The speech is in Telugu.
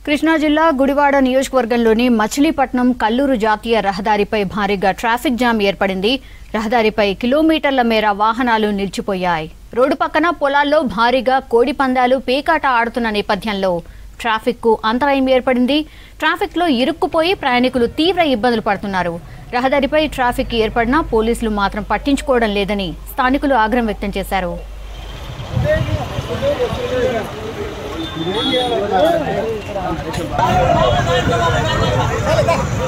కృష్ణా జిల్లా గుడివాడ నియోజకవర్గంలోని మచిలీపట్నం కల్లూరు జాతీయ రహదారిపై భారీగా ట్రాఫిక్ జామ్ ఏర్పడింది రహదారిపై కిలోమీటర్ల మేర వాహనాలు నిలిచిపోయాయి రోడ్డు పక్కన పొలాల్లో భారీగా కోడి పందాలు పేకాట ఆడుతున్న నేపథ్యంలో ట్రాఫిక్ కు అంతరాయం ఏర్పడింది ట్రాఫిక్ లో ఇరుక్కుపోయి ప్రయాణికులు తీవ్ర ఇబ్బందులు పడుతున్నారు రహదారిపై ట్రాఫిక్ ఏర్పడినా పోలీసులు మాత్రం పట్టించుకోవడం లేదని స్థానికులు ఆగ్రహం వ్యక్తం చేశారు ¡Dale,